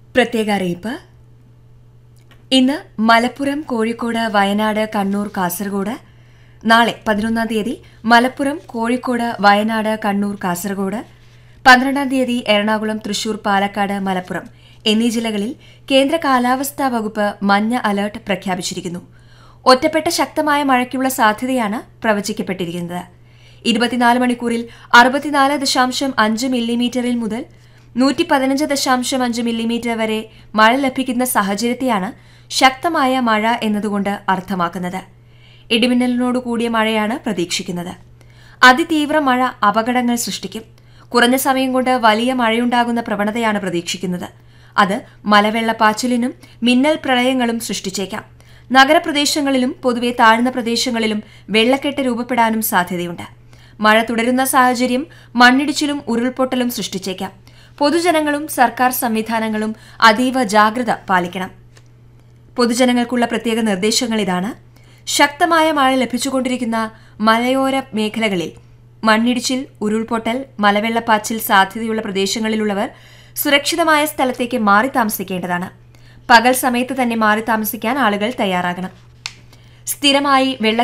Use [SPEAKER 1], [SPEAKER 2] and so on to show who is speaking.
[SPEAKER 1] പ്രത്യേക അറിയിപ്പ് ഇന്ന് മലപ്പുറം കോഴിക്കോട് വയനാട് കണ്ണൂർ കാസർഗോഡ് നാളെ പതിനൊന്നാം തീയതി മലപ്പുറം കോഴിക്കോട് വയനാട് കണ്ണൂർ കാസർഗോഡ് പന്ത്രണ്ടാം തീയതി എറണാകുളം തൃശൂർ പാലക്കാട് മലപ്പുറം എന്നീ ജില്ലകളിൽ കേന്ദ്ര കാലാവസ്ഥാ വകുപ്പ് മഞ്ഞ അലർട്ട് പ്രഖ്യാപിച്ചിരിക്കുന്നു ഒറ്റപ്പെട്ട ശക്തമായ മഴയ്ക്കുള്ള സാധ്യതയാണ് പ്രവചിക്കപ്പെട്ടിരിക്കുന്നത് ഇരുപത്തിനാല് മണിക്കൂറിൽ അറുപത്തിനാല് ദശാംശം അഞ്ച് മില്ലിമീറ്ററിൽ മുതൽ നൂറ്റി പതിനഞ്ച് ദശാംശം അഞ്ച് മില്ലിമീറ്റർ വരെ മഴ ലഭിക്കുന്ന സാഹചര്യത്തെയാണ് ശക്തമായ മഴ എന്നതുകൊണ്ട് അർത്ഥമാക്കുന്നത് ഇടിമിന്നലിനോട് കൂടിയ മഴയാണ് പ്രതീക്ഷിക്കുന്നത് അതിതീവ്ര മഴ അപകടങ്ങൾ സൃഷ്ടിക്കും കുറഞ്ഞ സമയം കൊണ്ട് വലിയ മഴയുണ്ടാകുന്ന പ്രവണതയാണ് പ്രതീക്ഷിക്കുന്നത് അത് മലവെള്ളപ്പാച്ചിലിനും മിന്നൽ പ്രളയങ്ങളും സൃഷ്ടിച്ചേക്കാം നഗരപ്രദേശങ്ങളിലും പൊതുവെ താഴ്ന്ന പ്രദേശങ്ങളിലും വെള്ളക്കെട്ട് രൂപപ്പെടാനും സാധ്യതയുണ്ട് മഴ തുടരുന്ന സാഹചര്യം മണ്ണിടിച്ചിലും ഉരുൾപൊട്ടലും സൃഷ്ടിച്ചേക്കാം പൊതുജനങ്ങളും സർക്കാർ സംവിധാനങ്ങളും അതീവ ജാഗ്രത പാലിക്കണം പൊതുജനങ്ങൾക്കുള്ള പ്രത്യേക നിർദ്ദേശങ്ങൾ ഇതാണ് ശക്തമായ മഴ ലഭിച്ചുകൊണ്ടിരിക്കുന്ന മലയോര മേഖലകളിൽ മണ്ണിടിച്ചിൽ ഉരുൾപൊട്ടൽ മലവെള്ളപ്പാച്ചിൽ സാധ്യതയുള്ള പ്രദേശങ്ങളിലുള്ളവർ സുരക്ഷിതമായ സ്ഥലത്തേക്ക് മാറി താമസിക്കേണ്ടതാണ് പകൽ സമയത്ത് തന്നെ മാറി താമസിക്കാൻ ആളുകൾ തയ്യാറാകണം സ്ഥിരമായി വെള്ള